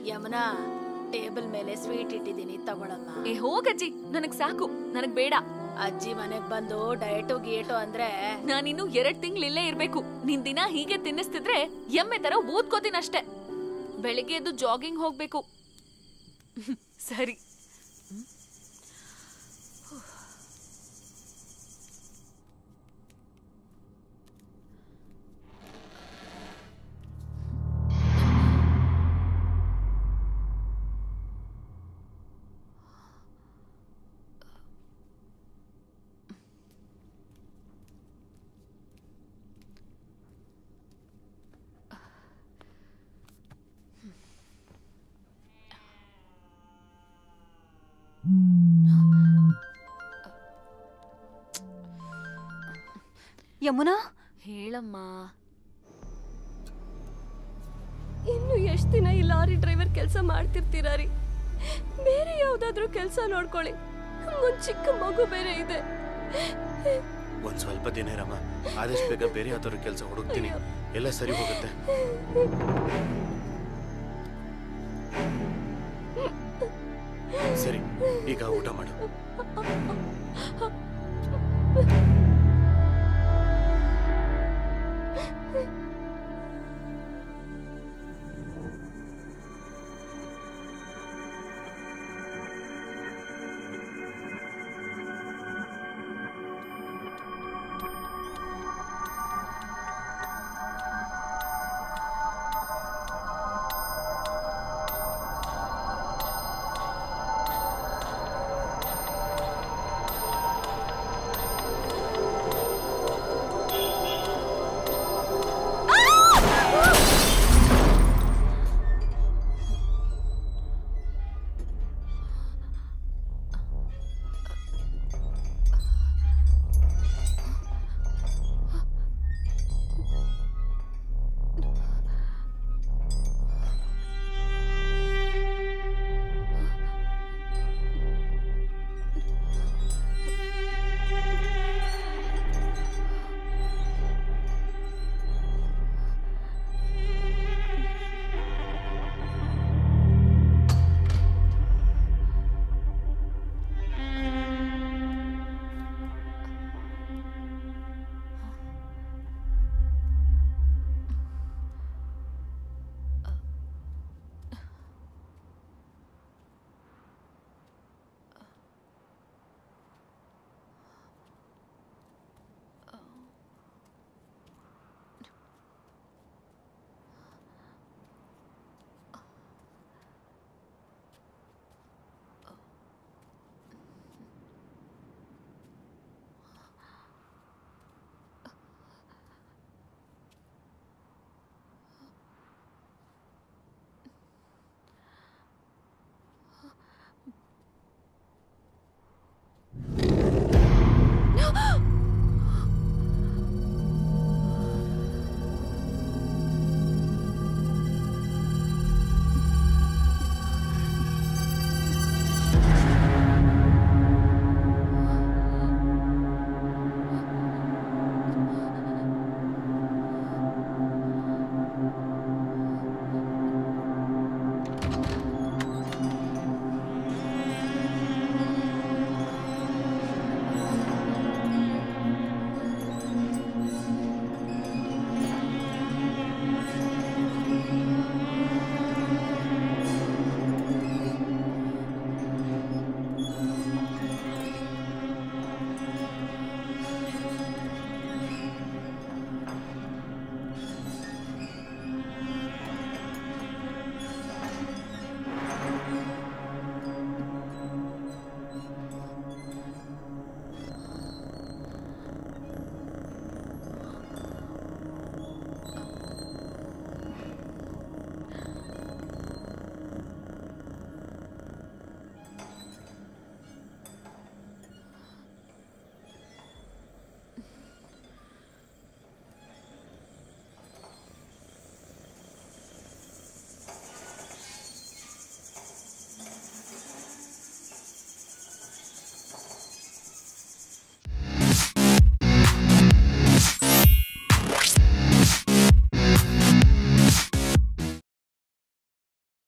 Yamuna table ಮೇಲೆ sweet ಇಟ್ಟಿದ್ದೀನಿ ತಗೊಳಮ್ಮ ಏ ಹೋಗಜ್ಜಿ ನನಗ್ ಸಾಕು ನನಗ್ ಬೇಡ ಅಜ್ಜಿ ಮನೆಗ್ ಬಂದು ಡಯಟು ಗೀಟು ಅಂದ್ರೆ ನಾನಿನ್ನು ಎರಡ್ ತಿಂಗ್ಳು ಇಲ್ಲೇ ಇರ್ಬೇಕು ನಿನ್ ದಿನ ಹೀಗೆ ತಿನ್ನಿಸ್ತಿದ್ರೆ ಎಮ್ಮೆ ತರ ಓದ್ಕೋತೀನಷ್ಟೇ ಬೆಳಿಗ್ಗೆ ಎದ್ದು ಜಾಗಿಂಗ್ ಹೋಗ್ಬೇಕು ಸರಿ ಯಮುನಾ ಹೇಳಮ್ಮ ಇನ್ನು ಎಷ್ಟು ದಿನ ಈ ಲಾರಿ ಡ್ರೈವರ್ ಕೆಲಸ ಮಾಡ್ತಿರ್ತೀರಾ ರೀ ಬೇರೆ ಯಾವ್ದಾದ್ರೂ ಕೆಲಸ ನೋಡ್ಕೊಳ್ಳಿ ಒಂದ್ ಚಿಕ್ಕ ಮಗು ಬೇರೆ ಇದೆ ಒಂದ್ ಸ್ವಲ್ಪ ದಿನ ಇರಮ್ಮ ಆದಷ್ಟು ಬೇಗ ಬೇರೆ ಯಾವ್ದಾದ್ರು ಕೆಲಸ ಹುಡುಕ್ತೀನಿ ಎಲ್ಲ ಸರಿ ಹೋಗುತ್ತೆ ಸರಿ ಈಗ ಊಟ ಮಾಡು